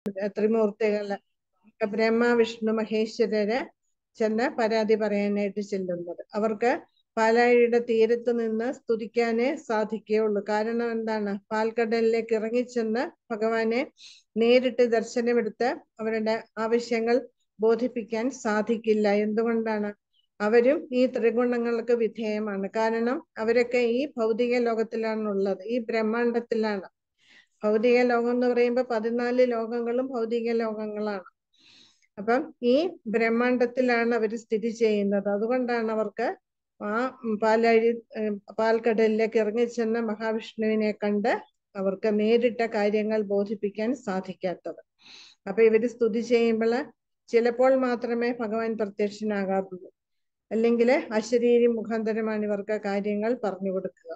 ത്രിമൂർത്തികള് ബ്രഹ്മ വിഷ്ണു മഹേശ്വരര് ചെന്ന് പരാതി പറയാനായിട്ട് ചെല്ലുന്നത് അവർക്ക് പാലാഴിയുടെ തീരത്ത് നിന്ന് സ്തുതിക്കാനേ സാധിക്കുകയുള്ളൂ കാരണം എന്താണ് പാൽക്കടലിലേക്ക് ഇറങ്ങിച്ചെന്ന് ഭഗവാനെ നേരിട്ട് ദർശനമെടുത്ത് അവരുടെ ആവശ്യങ്ങൾ ബോധിപ്പിക്കാൻ സാധിക്കില്ല എന്തുകൊണ്ടാണ് അവരും ഈ ത്രിഗുണങ്ങൾക്ക് വിധേയമാണ് കാരണം അവരൊക്കെ ഈ ഭൗതിക ലോകത്തിലാണ് ഉള്ളത് ഈ ബ്രഹ്മാണ്ടത്തിലാണ് ഭൗതിക ലോകം എന്ന് പറയുമ്പോൾ പതിനാല് ലോകങ്ങളും ഭൗതിക ലോകങ്ങളാണ് അപ്പം ഈ ബ്രഹ്മാണ്ടത്തിലാണ് അവർ സ്ഥിതി ചെയ്യുന്നത് അതുകൊണ്ടാണ് അവർക്ക് ആ പാലഴി പാൽക്കടലിലേക്ക് ഇറങ്ങിച്ചെന്ന മഹാവിഷ്ണുവിനെ കണ്ട് അവർക്ക് നേരിട്ട കാര്യങ്ങൾ ബോധിപ്പിക്കാൻ സാധിക്കാത്തത് അപ്പൊ ഇവര് സ്തുതി ചെയ്യുമ്പോൾ ചിലപ്പോൾ മാത്രമേ ഭഗവാൻ പ്രത്യക്ഷനാകാറുള്ളൂ അല്ലെങ്കിൽ അശരീരി മുഖാന്തരമാണ് ഇവർക്ക് കാര്യങ്ങൾ പറഞ്ഞു കൊടുക്കുക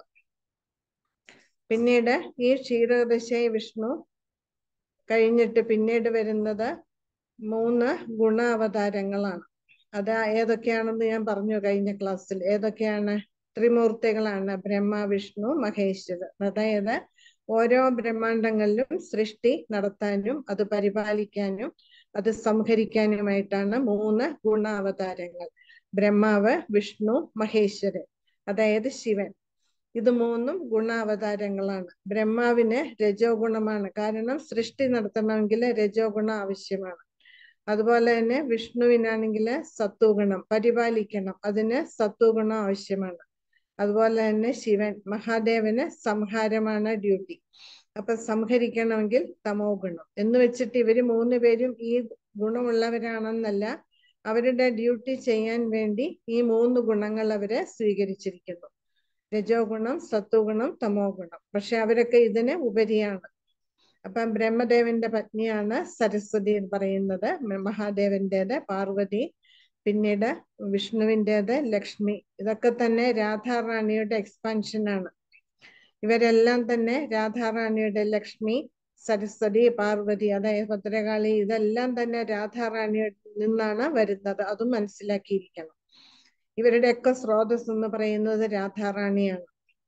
പിന്നീട് ഈ ക്ഷീരദശയ വിഷ്ണു കഴിഞ്ഞിട്ട് പിന്നീട് വരുന്നത് മൂന്ന് ഗുണാവതാരങ്ങളാണ് അത് ഏതൊക്കെയാണെന്ന് ഞാൻ പറഞ്ഞു കഴിഞ്ഞ ക്ലാസ്സിൽ ഏതൊക്കെയാണ് ത്രിമൂർത്തികളാണ് ബ്രഹ്മ വിഷ്ണു മഹേശ്വരൻ അതായത് ഓരോ ബ്രഹ്മാണ്ടങ്ങളിലും സൃഷ്ടി നടത്താനും അത് പരിപാലിക്കാനും അത് സംഹരിക്കാനുമായിട്ടാണ് മൂന്ന് ഗുണാവതാരങ്ങൾ ബ്രഹ്മാവ് വിഷ്ണു മഹേശ്വരൻ അതായത് ശിവൻ ഇത് മൂന്നും ഗുണാവതാരങ്ങളാണ് ബ്രഹ്മാവിന് രജോ ഗുണമാണ് കാരണം സൃഷ്ടി നടത്തണമെങ്കിൽ രജോ ഗുണം ആവശ്യമാണ് അതുപോലെ തന്നെ വിഷ്ണുവിനാണെങ്കിൽ സത്വഗുണം പരിപാലിക്കണം അതിന് സത്വഗുണം ആവശ്യമാണ് അതുപോലെ തന്നെ ശിവൻ മഹാദേവന് സംഹാരമാണ് ഡ്യൂട്ടി അപ്പൊ സംഹരിക്കണമെങ്കിൽ തമോ ഗുണം എന്ന് വെച്ചിട്ട് ഇവര് മൂന്ന് പേരും ഈ ഗുണമുള്ളവരാണെന്നല്ല അവരുടെ ഡ്യൂട്ടി ചെയ്യാൻ വേണ്ടി ഈ മൂന്ന് ഗുണങ്ങൾ അവര് സ്വീകരിച്ചിരിക്കുന്നു രജോ ഗുണം സത്വഗുണം തമോ ഗുണം പക്ഷെ അവരൊക്കെ ഇതിന് ഉപരിയാണ് അപ്പം ബ്രഹ്മദേവന്റെ പത്നിയാണ് സരസ്വതി എന്ന് പറയുന്നത് മഹാദേവന്റേത് പാർവതി പിന്നീട് വിഷ്ണുവിൻ്റെത് ലക്ഷ്മി ഇതൊക്കെ തന്നെ രാധാറാണിയുടെ എക്സ്പാൻഷൻ ആണ് ഇവരെല്ലാം തന്നെ രാധാറാണിയുടെ ലക്ഷ്മി സരസ്വതി പാർവതി അതായത് ഭദ്രകാളി ഇതെല്ലാം തന്നെ രാധാറാണിയിൽ നിന്നാണ് വരുന്നത് അതും മനസ്സിലാക്കിയിരിക്കണം ഇവരുടെയൊക്കെ സ്രോതസ് എന്ന് പറയുന്നത് രാധാറാണിയാണ്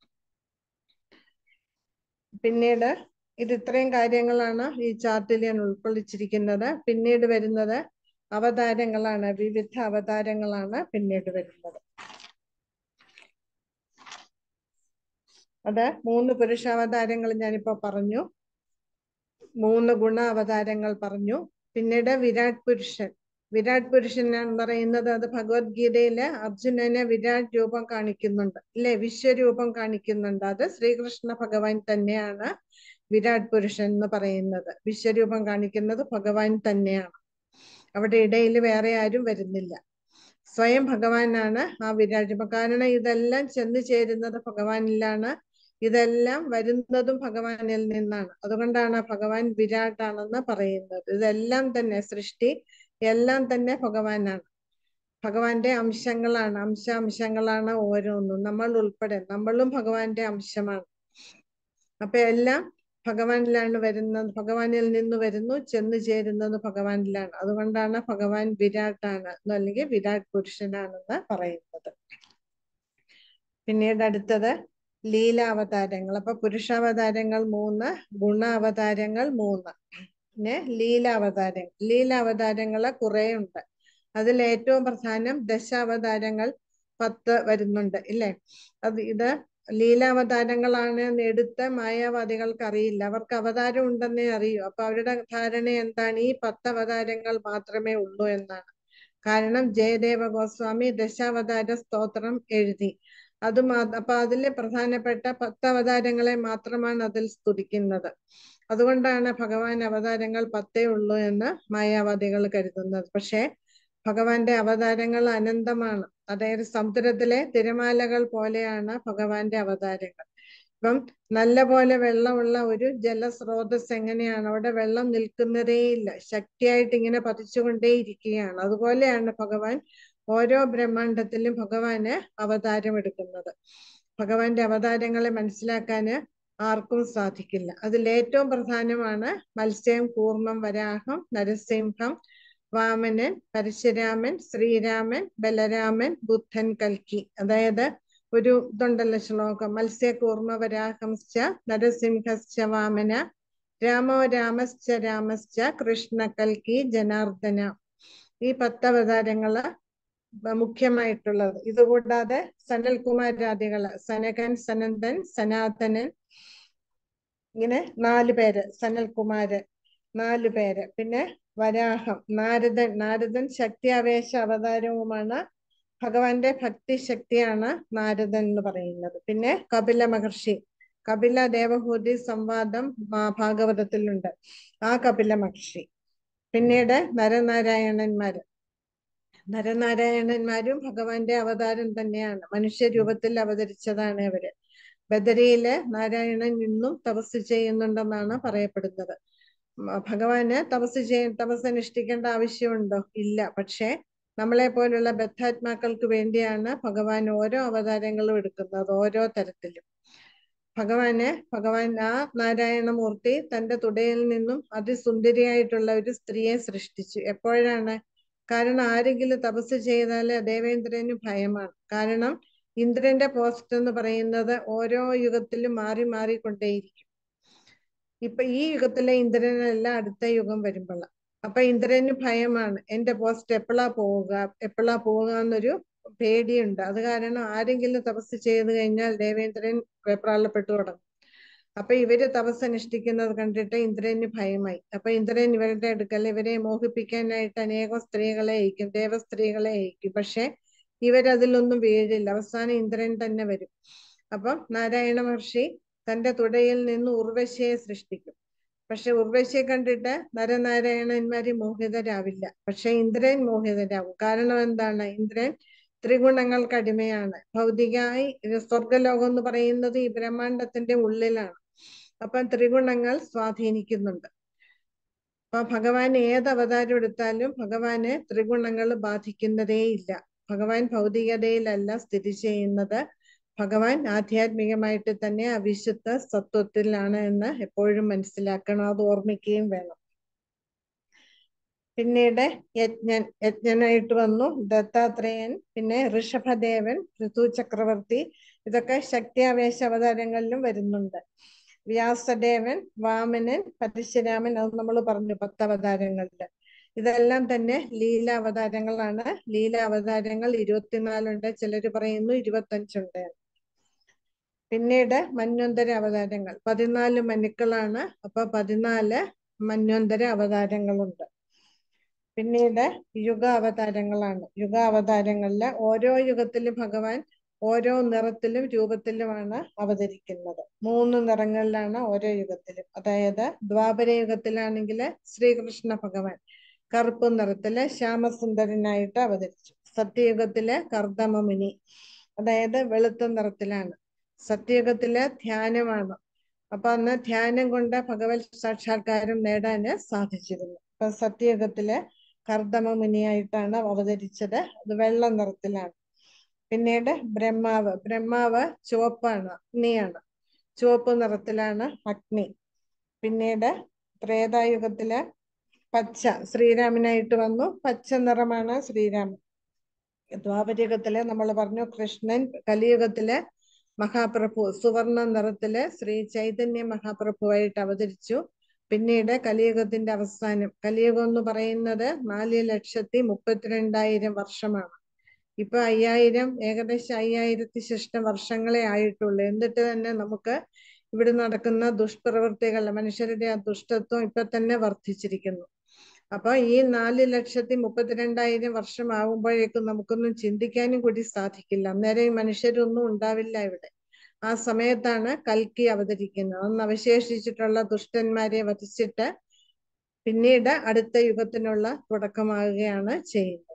പിന്നീട് ഇത് ഇത്രയും കാര്യങ്ങളാണ് ഈ ചാർട്ടിൽ ഞാൻ ഉൾക്കൊള്ളിച്ചിരിക്കുന്നത് പിന്നീട് വരുന്നത് അവതാരങ്ങളാണ് വിവിധ അവതാരങ്ങളാണ് പിന്നീട് വരുന്നത് അത് മൂന്ന് പുരുഷാവതാരങ്ങൾ ഞാനിപ്പോ പറഞ്ഞു മൂന്ന് ഗുണ അവതാരങ്ങൾ പറഞ്ഞു പിന്നീട് വിരാട് പുരുഷൻ വിരാട് പുരുഷൻ എന്ന് പറയുന്നത് അത് ഭഗവത്ഗീതയില് അർജുനനെ വിരാട് രൂപം കാണിക്കുന്നുണ്ട് അല്ലെ വിശ്വരൂപം കാണിക്കുന്നുണ്ട് അത് ശ്രീകൃഷ്ണ ഭഗവാൻ തന്നെയാണ് വിരാട് പുരുഷൻ എന്ന് പറയുന്നത് വിശ്വരൂപം കാണിക്കുന്നത് ഭഗവാൻ തന്നെയാണ് അവിടെ ഇടയിൽ വേറെ ആരും വരുന്നില്ല സ്വയം ഭഗവാനാണ് ആ വിരാട് രൂപം കാരണം ഇതെല്ലാം ചെന്നു ചേരുന്നത് ഭഗവാനിലാണ് ഇതെല്ലാം വരുന്നതും ഭഗവാനിൽ നിന്നാണ് അതുകൊണ്ടാണ് ഭഗവാൻ വിരാട്ടാണെന്ന് പറയുന്നത് ഇതെല്ലാം തന്നെ സൃഷ്ടി എല്ലാം തന്നെ ഭഗവാനാണ് ഭഗവാന്റെ അംശങ്ങളാണ് അംശാംശങ്ങളാണ് ഓരോന്നും നമ്മൾ ഉൾപ്പെടെ നമ്മളും ഭഗവാന്റെ അംശമാണ് അപ്പൊ എല്ലാം ഭഗവാനിലാണ് വരുന്നത് ഭഗവാനിൽ നിന്ന് വരുന്നു ചെന്നു ചേരുന്നത് ഭഗവാനിലാണ് അതുകൊണ്ടാണ് ഭഗവാൻ വിരാട്ടാണ് അല്ലെങ്കിൽ വിരാട് പുരുഷനാണെന്ന് പറയുന്നത് പിന്നീട് അടുത്തത് ലീലാവതാരങ്ങൾ അപ്പൊ പുരുഷാവതാരങ്ങൾ മൂന്ന് ഗുണാവതാരങ്ങൾ മൂന്ന് പിന്നെ ലീലാവതാരങ്ങൾ ലീലാവതാരങ്ങള് കുറെ ഉണ്ട് അതിൽ ഏറ്റവും പ്രധാനം ദശാവതാരങ്ങൾ പത്ത് വരുന്നുണ്ട് ഇല്ലേ അത് ഇത് ലീലാവതാരങ്ങളാണ് എന്ന് എടുത്ത മായാവാദികൾക്ക് അറിയില്ല അവർക്ക് അവതാരം ഉണ്ടെന്നേ അറിയൂ അപ്പൊ അവരുടെ ധാരണ എന്താണ് ഈ പത്ത് അവതാരങ്ങൾ മാത്രമേ ഉള്ളൂ എന്നാണ് കാരണം ജയദേവ ഗോസ്വാമി ദശാവതാര സ്തോത്രം എഴുതി അത് മാ അപ്പൊ അതിലെ പ്രധാനപ്പെട്ട പത്ത് അവതാരങ്ങളെ മാത്രമാണ് അതിൽ സ്തുതിക്കുന്നത് അതുകൊണ്ടാണ് ഭഗവാൻ അവതാരങ്ങൾ പത്തേ ഉള്ളൂ എന്ന് മായാവാദികൾ കരുതുന്നത് പക്ഷെ ഭഗവാന്റെ അവതാരങ്ങൾ അനന്തമാണ് അതായത് സമുദ്രത്തിലെ തിരമാലകൾ പോലെയാണ് ഭഗവാന്റെ അവതാരങ്ങൾ ഇപ്പം നല്ല പോലെ വെള്ളമുള്ള ഒരു ജലസ്രോതസ് എങ്ങനെയാണ് അവിടെ വെള്ളം നിൽക്കുന്നതേയില്ല ശക്തിയായിട്ട് ഇങ്ങനെ പതിച്ചുകൊണ്ടേ ഇരിക്കുകയാണ് അതുപോലെയാണ് ഭഗവാൻ ഓരോ ബ്രഹ്മാണ്ടത്തിലും ഭഗവാന് അവതാരം എടുക്കുന്നത് ഭഗവാന്റെ അവതാരങ്ങളെ മനസ്സിലാക്കാന് ആർക്കും സാധിക്കില്ല അതിൽ ഏറ്റവും പ്രധാനമാണ് മത്സ്യം കൂർമ്മം വരാഹം നരസിംഹം വാമനൻ പരശുരാമൻ ശ്രീരാമൻ ബലരാമൻ ബുദ്ധൻ കൽക്കി അതായത് ഒരു ഇതുണ്ടല്ലോ ശ്ലോകം മത്സ്യ കൂർമ്മ വരാഹംശ്ച നരസിംഹശ്ച വാമന രാമോ രാമശ്ച രാമശ്ച കൃഷ്ണ കൽക്കി ജനാർദ്ദന ഈ പത്ത് അവതാരങ്ങള് ബ- മുഖ്യമായിട്ടുള്ളത് ഇതുകൂടാതെ സനൽകുമാരാദികള് സനകൻ സനന്ദൻ സനാതനൻ ഇങ്ങനെ നാല് പേര് സനൽകുമാര് നാല് പേര് പിന്നെ വരാഹം നാരദൻ നാരദൻ ശക്തിയാവേശ അവതാരവുമാണ് ഭഗവാന്റെ ഭക്തി ശക്തിയാണ് നാരദൻ എന്ന് പറയുന്നത് പിന്നെ കപില മഹർഷി കപില ദേവഹൂതി സംവാദം മാ- ഭാഗവതത്തിലുണ്ട് ആ കപില മഹർഷി പിന്നീട് നരനാരായണന്മാര് നരനാരായണന്മാരും ഭഗവാന്റെ അവതാരം തന്നെയാണ് മനുഷ്യ രൂപത്തിൽ അവതരിച്ചതാണ് ഇവര് ബദരിയില് നാരായണൻ ഇന്നും തപസ് ചെയ്യുന്നുണ്ടെന്നാണ് പറയപ്പെടുന്നത് മ- ഭഗവാന് തപസ് ചെയ്യ തപസ് അനുഷ്ഠിക്കേണ്ട ആവശ്യമുണ്ടോ ഇല്ല പക്ഷേ നമ്മളെ പോലുള്ള ബദ്ധാത്മാക്കൾക്ക് വേണ്ടിയാണ് ഭഗവാൻ ഓരോ അവതാരങ്ങളും എടുക്കുന്നത് ഓരോ തരത്തിലും ഭഗവാന് ഭഗവാൻ ആ നാരായണമൂർത്തി തന്റെ തുടയിൽ നിന്നും അതിസുന്ദരിയായിട്ടുള്ള ഒരു സ്ത്രീയെ സൃഷ്ടിച്ചു എപ്പോഴാണ് കാരണം ആരെങ്കിലും തപസ് ചെയ്താൽ ദേവേന്ദ്രന് ഭയമാണ് കാരണം ഇന്ദ്രന്റെ പോസ്റ്റ് എന്ന് പറയുന്നത് ഓരോ യുഗത്തിലും മാറി മാറിക്കൊണ്ടേയിരിക്കും ഇപ്പൊ ഈ യുഗത്തിലെ ഇന്ദ്രനല്ല അടുത്ത യുഗം വരുമ്പോഴാണ് അപ്പൊ ഇന്ദ്രന് ഭയമാണ് എന്റെ പോസ്റ്റ് എപ്പോഴാ പോവുക എപ്പോഴാ പോവുക എന്നൊരു പേടിയുണ്ട് അത് കാരണം ആരെങ്കിലും തപസ് ചെയ്ത് കഴിഞ്ഞാൽ ദേവേന്ദ്രൻ വെപ്രാളപ്പെട്ടു തുടങ്ങും അപ്പൊ ഇവര് തപസ് അനുഷ്ഠിക്കുന്നത് കണ്ടിട്ട് ഇന്ദ്രന് ഭയമായി അപ്പൊ ഇന്ദ്രൻ ഇവരുടെ അടുക്കൽ ഇവരെ മോഹിപ്പിക്കാനായിട്ട് അനേകം സ്ത്രീകളെ അയക്കും ദേവസ്ത്രീകളെ അയക്കും പക്ഷെ ഇവരതിലൊന്നും വീഴില്ല അവസാനം ഇന്ദ്രൻ തന്നെ വരും അപ്പം നാരായണ മഹർഷി തന്റെ തുടയിൽ നിന്ന് ഉർവശിയെ സൃഷ്ടിക്കും പക്ഷെ ഉർവശിയെ കണ്ടിട്ട് നരനാരായണന്മാര് മോഹിതരാവില്ല പക്ഷെ ഇന്ദ്രൻ മോഹിതരാകും കാരണം എന്താണ് ഇന്ദ്രൻ ത്രിഗുണങ്ങൾക്ക് അടിമയാണ് ഭൗതികമായി ഇത് സ്വർഗലോകം എന്ന് പറയുന്നത് ഈ ബ്രഹ്മാണ്ടത്തിന്റെ ഉള്ളിലാണ് അപ്പം ത്രിഗുണങ്ങൾ സ്വാധീനിക്കുന്നുണ്ട് അപ്പൊ ഭഗവാൻ ഏത് അവതാരം എടുത്താലും ഭഗവാന് ത്രിഗുണങ്ങൾ ബാധിക്കുന്നതേയില്ല ഭഗവാൻ ഭൗതികതയിലല്ല സ്ഥിതി ചെയ്യുന്നത് ഭഗവാൻ ആധ്യാത്മികമായിട്ട് തന്നെ അവിശുദ്ധ സത്വത്തിലാണ് എന്ന് എപ്പോഴും മനസ്സിലാക്കണം അത് ഓർമ്മിക്കുകയും വേണം പിന്നീട് യജ്ഞൻ യജ്ഞനായിട്ട് വന്നു ദത്താത്രേയൻ പിന്നെ ഋഷഭദേവൻ ഋതു ചക്രവർത്തി ഇതൊക്കെ ശക്തിയാവേശ അവതാരങ്ങളിലും വരുന്നുണ്ട് വ്യാസദേവൻ വാമനൻ പരശുരാമൻ അത് നമ്മൾ പറഞ്ഞു പത്ത് അവതാരങ്ങളില് ഇതെല്ലാം തന്നെ ലീല അവതാരങ്ങളാണ് ലീല അവതാരങ്ങൾ ഇരുപത്തിനാലുണ്ട് ചിലര് പറയുന്നു ഇരുപത്തഞ്ചുണ്ട് പിന്നീട് മന്വന്തര അവതാരങ്ങൾ പതിനാല് മനുക്കളാണ് അപ്പൊ പതിനാല് മന്വന്തര അവതാരങ്ങളുണ്ട് പിന്നീട് യുഗ അവതാരങ്ങളാണ് യുഗ അവതാരങ്ങളില് ഓരോ യുഗത്തിലും ഭഗവാൻ ഓരോ നിറത്തിലും രൂപത്തിലുമാണ് അവതരിക്കുന്നത് മൂന്ന് നിറങ്ങളിലാണ് ഓരോ യുഗത്തിലും അതായത് ദ്വാപര യുഗത്തിലാണെങ്കിൽ ശ്രീകൃഷ്ണ ഭഗവാൻ കറുപ്പ് നിറത്തില് ശ്യാമസുന്ദരനായിട്ട് അവതരിച്ചു സത്യയുഗത്തില് കർദമമുനി അതായത് വെളുത്ത നിറത്തിലാണ് സത്യയുഗത്തില് ധ്യാനമാണ് അപ്പൊ അന്ന് ധ്യാനം കൊണ്ട് ഭഗവത് സാക്ഷാത്കാരം നേടാന് സാധിച്ചിരുന്നു അപ്പൊ സത്യയുഗത്തില് കർദമ മുനിയായിട്ടാണ് അവതരിച്ചത് അത് വെള്ള നിറത്തിലാണ് പിന്നീട് ബ്രഹ്മാവ് ബ്രഹ്മാവ് ചുവപ്പാണ് അഗ്നിയാണ് ചുവപ്പ് നിറത്തിലാണ് അഗ്നി പിന്നീട് ത്രേതായുഗത്തില് പച്ച ശ്രീരാമനായിട്ട് വന്നു പച്ച നിറമാണ് ശ്രീരാമൻ ദ്വാപരയുഗത്തില് നമ്മൾ പറഞ്ഞു കൃഷ്ണൻ കലിയുഗത്തില് മഹാപ്രഭു സുവർണ നിറത്തില് ശ്രീ ചൈതന്യ മഹാപ്രഭുവായിട്ട് അവതരിച്ചു പിന്നീട് കലിയുഗത്തിന്റെ അവസാനം കലിയുഗം എന്ന് പറയുന്നത് നാല് ലക്ഷത്തി മുപ്പത്തിരണ്ടായിരം വർഷമാണ് ഇപ്പൊ അയ്യായിരം ഏകദേശം അയ്യായിരത്തി ശിഷ്ട വർഷങ്ങളെ ആയിട്ടുള്ളൂ എന്നിട്ട് തന്നെ നമുക്ക് ഇവിടെ നടക്കുന്ന ദുഷ്പ്രവൃത്തികൾ മനുഷ്യരുടെ ആ ദുഷ്ടത്വം ഇപ്പൊ തന്നെ വർദ്ധിച്ചിരിക്കുന്നു അപ്പൊ ഈ നാല് ലക്ഷത്തി മുപ്പത്തിരണ്ടായിരം വർഷം ആകുമ്പോഴേക്കും നമുക്കൊന്നും ചിന്തിക്കാനും കൂടി സാധിക്കില്ല അന്നേരം ഈ മനുഷ്യരൊന്നും ഉണ്ടാവില്ല ഇവിടെ ആ സമയത്താണ് കൽക്കി അവതരിക്കുന്നത് അന്ന് അവശേഷിച്ചിട്ടുള്ള ദുഷ്ടന്മാരെ വധിച്ചിട്ട് പിന്നീട് അടുത്ത യുഗത്തിനുള്ള തുടക്കമാകുകയാണ് ചെയ്യുന്നത്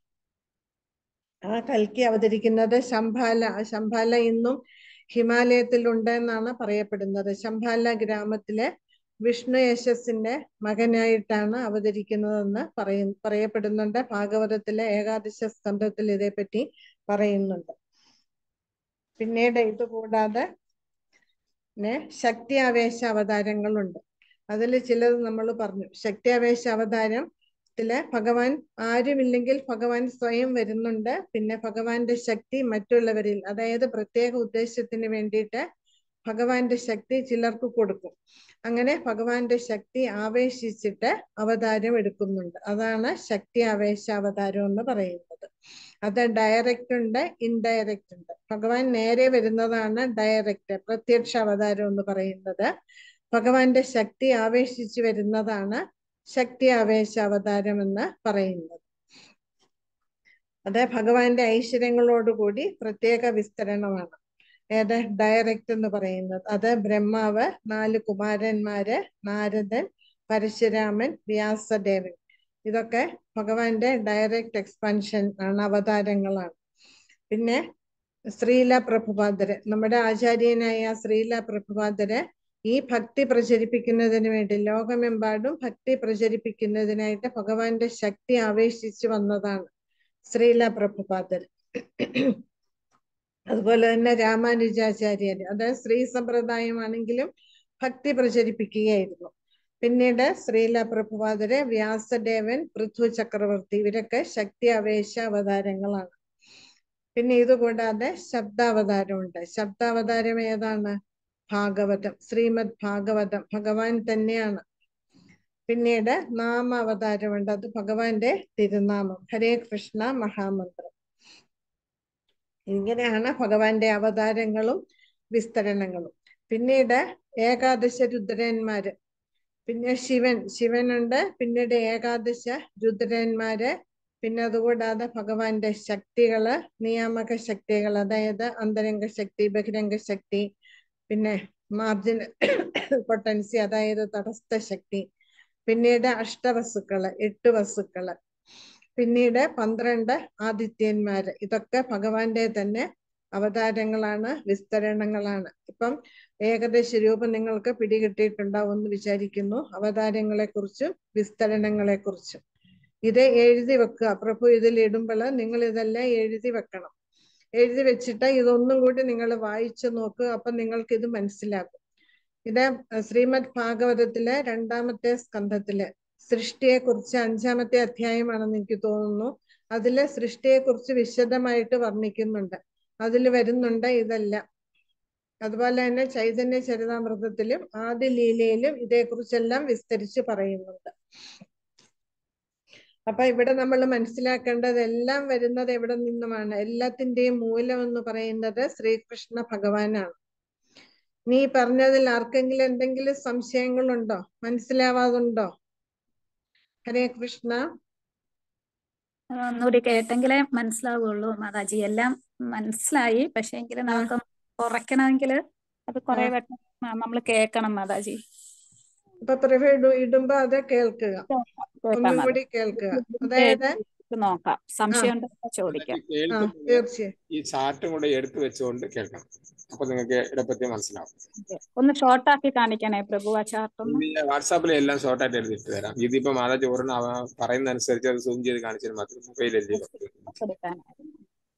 ആ കൽക്കി അവതരിക്കുന്നത് ശംഭാല ആ ശംഭാല ഇന്നും ഹിമാലയത്തിൽ ഉണ്ട് എന്നാണ് പറയപ്പെടുന്നത് ശംഭാല ഗ്രാമത്തിലെ വിഷ്ണു യശസ്സിന്റെ മകനായിട്ടാണ് അവതരിക്കുന്നതെന്ന് പറയ പറയപ്പെടുന്നുണ്ട് ഭാഗവതത്തിലെ ഏകാദശ സ്കന്ധത്തിൽ ഇതേപ്പറ്റി പറയുന്നുണ്ട് പിന്നീട് ഇത് കൂടാതെ പിന്നെ ശക്തി ആവേശ അവതാരങ്ങളുണ്ട് അതിൽ ചിലത് നമ്മൾ പറഞ്ഞു ശക്തി ആവേശ അവതാരത്തില് ഭഗവാൻ ആരുമില്ലെങ്കിൽ ഭഗവാൻ സ്വയം വരുന്നുണ്ട് പിന്നെ ഭഗവാന്റെ ശക്തി മറ്റുള്ളവരിൽ അതായത് പ്രത്യേക ഉദ്ദേശത്തിന് വേണ്ടിയിട്ട് ഭഗവാന്റെ ശക്തി ചിലർക്ക് കൊടുക്കും അങ്ങനെ ഭഗവാന്റെ ശക്തി ആവേശിച്ചിട്ട് അവതാരം എടുക്കുന്നുണ്ട് അതാണ് ശക്തി ആവേശ അവതാരം എന്ന് പറയുന്നത് അത് ഡയറക്റ്റ് ഉണ്ട് ഇൻഡയറക്റ്റ് ഉണ്ട് ഭഗവാൻ നേരെ വരുന്നതാണ് ഡയറക്റ്റ് പ്രത്യക്ഷ അവതാരം എന്ന് പറയുന്നത് ഭഗവാന്റെ ശക്തി ആവേശിച്ചു വരുന്നതാണ് ശക്തി ആവേശ അവതാരം എന്ന് പറയുന്നത് അത് ഭഗവാന്റെ ഐശ്വര്യങ്ങളോടുകൂടി പ്രത്യേക വിസ്തരണമാണ് ഏത് ഡയറക്റ്റ് എന്ന് പറയുന്നത് അത് ബ്രഹ്മാവ് നാല് കുമാരന്മാര് നാരദൻ പരശുരാമൻ വ്യാസദേവൻ ഇതൊക്കെ ഭഗവാന്റെ ഡയറക്റ്റ് എക്സ്പാൻഷൻ ആണ് അവതാരങ്ങളാണ് പിന്നെ ശ്രീല പ്രഭുപാദര് നമ്മുടെ ആചാര്യനായ ശ്രീല പ്രഭുപാദര് ഈ ഭക്തി പ്രചരിപ്പിക്കുന്നതിന് വേണ്ടി ലോകമെമ്പാടും ഭക്തി പ്രചരിപ്പിക്കുന്നതിനായിട്ട് ഭഗവാന്റെ ശക്തി ആവേശിച്ചു വന്നതാണ് ശ്രീല പ്രഭുപാദർ അതുപോലെ തന്നെ രാമാനുജാചാര്യര് അത് സ്ത്രീ സമ്പ്രദായമാണെങ്കിലും ഭക്തി പ്രചരിപ്പിക്കുകയായിരുന്നു പിന്നീട് ശ്രീല പ്രഭുപാദര് വ്യാസദേവൻ പൃഥു ചക്രവർത്തി ഇവരൊക്കെ ശക്തി ആവേശ അവതാരങ്ങളാണ് പിന്നെ ഇതുകൂടാതെ ശബ്ദാവതാരമുണ്ട് ശബ്ദാവതാരം ഏതാണ് ഭാഗവതം ശ്രീമദ് ഭാഗവതം ഭഗവാൻ തന്നെയാണ് പിന്നീട് നാമ അവതാരമുണ്ട് അത് ഭഗവാന്റെ തിരുനാമം ഹരേ കൃഷ്ണ മഹാമന്ത്രം ഇങ്ങനെയാണ് ഭഗവാന്റെ അവതാരങ്ങളും വിസ്തരണങ്ങളും പിന്നീട് ഏകാദശ രുദ്രന്മാര് പിന്നെ ശിവൻ ശിവനുണ്ട് പിന്നീട് ഏകാദശ രുദ്രന്മാര് പിന്നെ അതുകൂടാതെ ഭഗവാന്റെ ശക്തികള് നിയാമക ശക്തികൾ അതായത് അന്തരംഗ ശക്തി ബഹിരംഗ ശക്തി പിന്നെ മാർജിൻ പൊട്ടൻസി അതായത് തടസ്ഥ ശക്തി പിന്നീട് അഷ്ടവസുക്കള് എട്ട് വസുക്കള് പിന്നീട് പന്ത്രണ്ട് ആദിത്യന്മാര് ഇതൊക്കെ ഭഗവാന്റെ തന്നെ അവതാരങ്ങളാണ് വിസ്തരണങ്ങളാണ് ഇപ്പം ഏകദേശ രൂപം നിങ്ങൾക്ക് പിടികിട്ടിയിട്ടുണ്ടാവും എന്ന് വിചാരിക്കുന്നു അവതാരങ്ങളെ കുറിച്ചും വിസ്തരണങ്ങളെ കുറിച്ചും ഇത് എഴുതി വെക്കുക പ്രഭു ഇതിൽ ഇടുമ്പോൾ നിങ്ങൾ ഇതെല്ലാം എഴുതി വെക്കണം എഴുതി വെച്ചിട്ട് ഇതൊന്നും കൂടി നിങ്ങൾ വായിച്ചു നോക്കുക അപ്പൊ നിങ്ങൾക്ക് ഇത് മനസ്സിലാകും ഇത് ശ്രീമദ് ഭാഗവതത്തിലെ രണ്ടാമത്തെ സ്കന്ധത്തില് സൃഷ്ടിയെ കുറിച്ച് അഞ്ചാമത്തെ അധ്യായമാണെന്ന് എനിക്ക് തോന്നുന്നു അതില് സൃഷ്ടിയെ കുറിച്ച് വിശദമായിട്ട് വർണ്ണിക്കുന്നുണ്ട് അതിൽ വരുന്നുണ്ട് ഇതെല്ലാം അതുപോലെ തന്നെ ചൈതന്യ ചരിതാമൃതത്തിലും ആദ്യ ലീലയിലും ഇതേക്കുറിച്ചെല്ലാം വിസ്തരിച്ച് പറയുന്നുണ്ട് അപ്പൊ ഇവിടെ നമ്മൾ മനസ്സിലാക്കേണ്ടത് എല്ലാം വരുന്നത് എവിടെ നിന്നുമാണ് എല്ലാത്തിന്റെയും മൂലം എന്ന് പറയുന്നത് ശ്രീകൃഷ്ണ ഭഗവാനാണ് നീ പറഞ്ഞതിൽ ആർക്കെങ്കിലും എന്തെങ്കിലും സംശയങ്ങളുണ്ടോ മനസ്സിലാവാതുണ്ടോ ഹരേ കൃഷ്ണ ഒന്നുകൂടി കേട്ടെങ്കിലേ മനസ്സിലാവുള്ളൂ മാതാജി എല്ലാം മനസ്സിലായി പക്ഷെ എങ്കിലും നമുക്ക് കുറയ്ക്കണമെങ്കിൽ അത് കുറെ വട്ടം നമ്മൾ കേൾക്കണം മാതാജി ഇപ്പൊ പ്രഭ ഇടുമ്പോ അത് കേൾക്കുക ഒന്നും കൂടി കേൾക്കുക അതായത് നോക്കാം സംശയം ഉണ്ടെങ്കിൽ ചോദിക്കാം തീർച്ചയായും ഈ ചാർട്ടും കൂടെ എടുത്തു വെച്ചുകൊണ്ട് കേൾക്കണം അപ്പൊ നിങ്ങൾക്ക് എളുപ്പത്തിൽ മനസ്സിലാവും ഒന്ന് ഷോർട്ട് ആക്കി കാണിക്കണേ പ്രഭു ആ ചാർട്ട് ഒന്ന് വാട്സാപ്പിൽ എല്ലാം ഷോർട്ടായിട്ട് എടുത്തിട്ട് തരാം ഇതിപ്പോ മാതാജി ഒരെണ്ണം അവ പറയുന്ന അനുസരിച്ച് അത് സൂം ചെയ്ത് കാണിച്ചാൽ മാത്രം മൊബൈലല്ലേ എടുക്കാനായിരുന്നു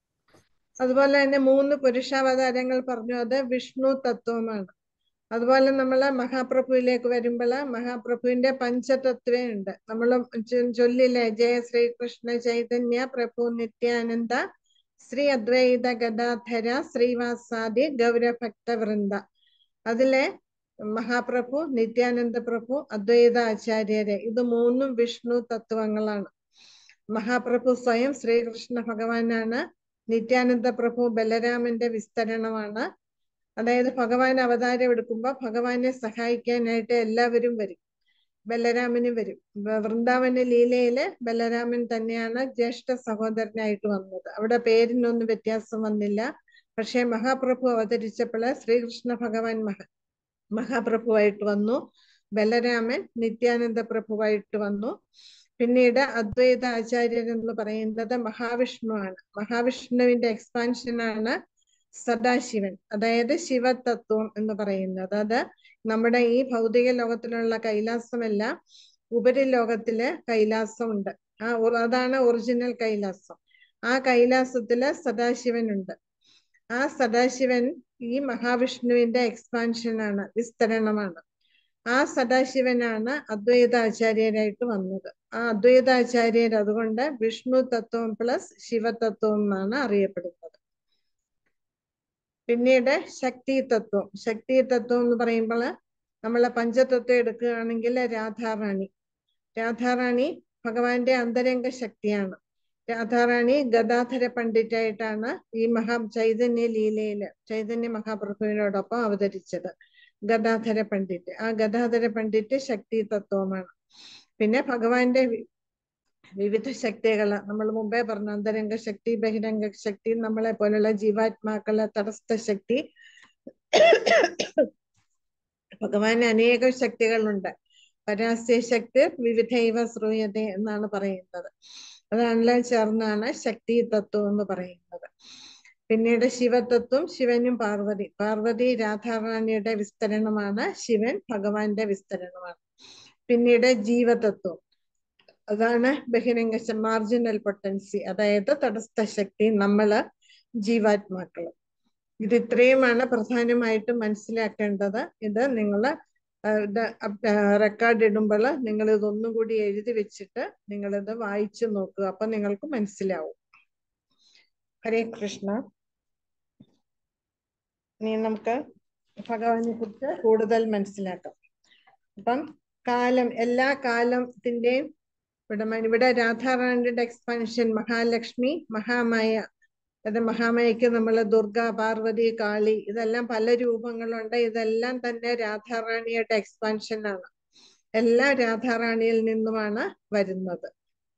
അതുപോലെ തന്നെ മൂന്ന് പുരുഷാവതാരങ്ങൾ പറഞ്ഞു അത് വിഷ്ണു തത്വമാണ് അതുപോലെ നമ്മൾ മഹാപ്രഭുവിലേക്ക് വരുമ്പോൾ മഹാപ്രഭുവിന്റെ പഞ്ചതത്വേ ഉണ്ട് നമ്മൾ ചൊല്ലില്ലേ ജയ ശ്രീകൃഷ്ണ ചൈതന്യ പ്രഭു നിത്യാനന്ദ ശ്രീ അദ്വൈത ഗദാധര ശ്രീവാസാദി ഗൗരഭക്ത വൃന്ദ അതിലെ മഹാപ്രഭു നിത്യാനന്ദ പ്രഭു അദ്വൈത ആചാര്യര് ഇത് മൂന്നും വിഷ്ണു തത്വങ്ങളാണ് മഹാപ്രഭു സ്വയം ശ്രീകൃഷ്ണ ഭഗവാനാണ് നിത്യാനന്ദ പ്രഭു ബലരാമന്റെ വിസ്തരണമാണ് അതായത് ഭഗവാൻ അവതാരം എടുക്കുമ്പോൾ ഭഗവാനെ സഹായിക്കാനായിട്ട് എല്ലാവരും വരും ബലരാമനും വരും വൃന്ദാവന ലീലയില് ബലരാമൻ തന്നെയാണ് ജ്യേഷ്ഠ സഹോദരനായിട്ട് വന്നത് അവിടെ പേരിനൊന്നും വ്യത്യാസം വന്നില്ല പക്ഷെ മഹാപ്രഭു അവതരിച്ചപ്പോൾ ശ്രീകൃഷ്ണ ഭഗവാൻ മഹ മഹാപ്രഭുവായിട്ട് വന്നു ബലരാമൻ നിത്യാനന്ദ പ്രഭുവായിട്ട് വന്നു പിന്നീട് അദ്വൈത ആചാര്യൻ എന്ന് പറയുന്നത് മഹാവിഷ്ണുവാണ് മഹാവിഷ്ണുവിന്റെ എക്സ്പാൻഷനാണ് സദാശിവൻ അതായത് ശിവതത്വം എന്ന് പറയുന്നത് അത് നമ്മുടെ ഈ ഭൗതിക ലോകത്തിലുള്ള കൈലാസമല്ല ഉപരിലോകത്തില് കൈലാസമുണ്ട് ആ അതാണ് ഒറിജിനൽ കൈലാസം ആ കൈലാസത്തില് സദാശിവനുണ്ട് ആ സദാശിവൻ ഈ മഹാവിഷ്ണുവിന്റെ എക്സ്പാൻഷനാണ് വിസ്തരണമാണ് ആ സദാശിവനാണ് അദ്വൈതാചാര്യരായിട്ട് വന്നത് ആ അദ്വൈതാചാര്യർ അതുകൊണ്ട് വിഷ്ണു തത്വം പ്ലസ് ശിവതത്വം എന്നാണ് അറിയപ്പെടുന്നത് പിന്നീട് ശക്തി തത്വം ശക്തി തത്വം എന്ന് പറയുമ്പോൾ നമ്മളെ പഞ്ചതത്വം എടുക്കുകയാണെങ്കിൽ രാധാറാണി രാധാറാണി ഭഗവാന്റെ അന്തരംഗ ശക്തിയാണ് രാധാറാണി ഗദാധര പണ്ഡിറ്റായിട്ടാണ് ഈ മഹാ ചൈതന്യ ലീലയില് ചൈതന്യ മഹാപ്രഭുവിനോടൊപ്പം അവതരിച്ചത് ഗദാധര പണ്ഡിറ്റ് ആ ഗദാധര പണ്ഡിറ്റ് ശക്തി തത്വമാണ് പിന്നെ ഭഗവാന്റെ വി- വിവിധ ശക്തികള് നമ്മൾ മുമ്പേ പറഞ്ഞു അന്തരംഗ ശക്തി ബഹിരംഗ ശക്തി നമ്മളെ പോലുള്ള ജീവാത്മാക്കളെ തടസ്ഥ ശക്തി ഭഗവാന് അനേകം ശക്തികളുണ്ട് പരാസ്യ ശക്തി വിവിധൈവ ശ്രൂയത എന്നാണ് പറയുന്നത് അതെല്ലാം ചേർന്നാണ് ശക്തി തത്വം എന്ന് പറയുന്നത് പിന്നീട് ശിവതത്വം ശിവനും പാർവതി പാർവതി രാധാറാണിയുടെ വിസ്തരണമാണ് ശിവൻ ഭഗവാന്റെ വിസ്തരണമാണ് പിന്നീട് ജീവതത്വം അതാണ് ബഹിരംഗ മാർജിനൽ പൊട്ടൻസി അതായത് തടസ്ഥ ശക്തി നമ്മള് ജീവാത്മാക്കള് ഇത് ഇത്രയുമാണ് പ്രധാനമായിട്ടും മനസ്സിലാക്കേണ്ടത് ഇത് നിങ്ങൾ ഇത് റെക്കോർഡ് ഇടുമ്പോൾ നിങ്ങൾ ഇതൊന്നും കൂടി എഴുതി വെച്ചിട്ട് നിങ്ങളിത് വായിച്ചു നോക്കുക അപ്പൊ നിങ്ങൾക്ക് മനസ്സിലാവും ഹരേ കൃഷ്ണ ഇനി നമുക്ക് ഭഗവാനെ കുറിച്ച് കൂടുതൽ മനസ്സിലാക്കാം അപ്പം കാലം എല്ലാ കാലത്തിന്റെയും ഇവിടെ മ- ഇവിടെ രാധാറാണിയുടെ എക്സ്പാൻഷൻ മഹാലക്ഷ്മി മഹാമായ അത് മഹാമായയ്ക്ക് നമ്മൾ ദുർഗ പാർവതി കാളി ഇതെല്ലാം പല രൂപങ്ങളുണ്ട് ഇതെല്ലാം തന്നെ രാധാറാണിയുടെ എക്സ്പാൻഷൻ ആണ് എല്ലാം രാധാറാണിയിൽ നിന്നുമാണ് വരുന്നത്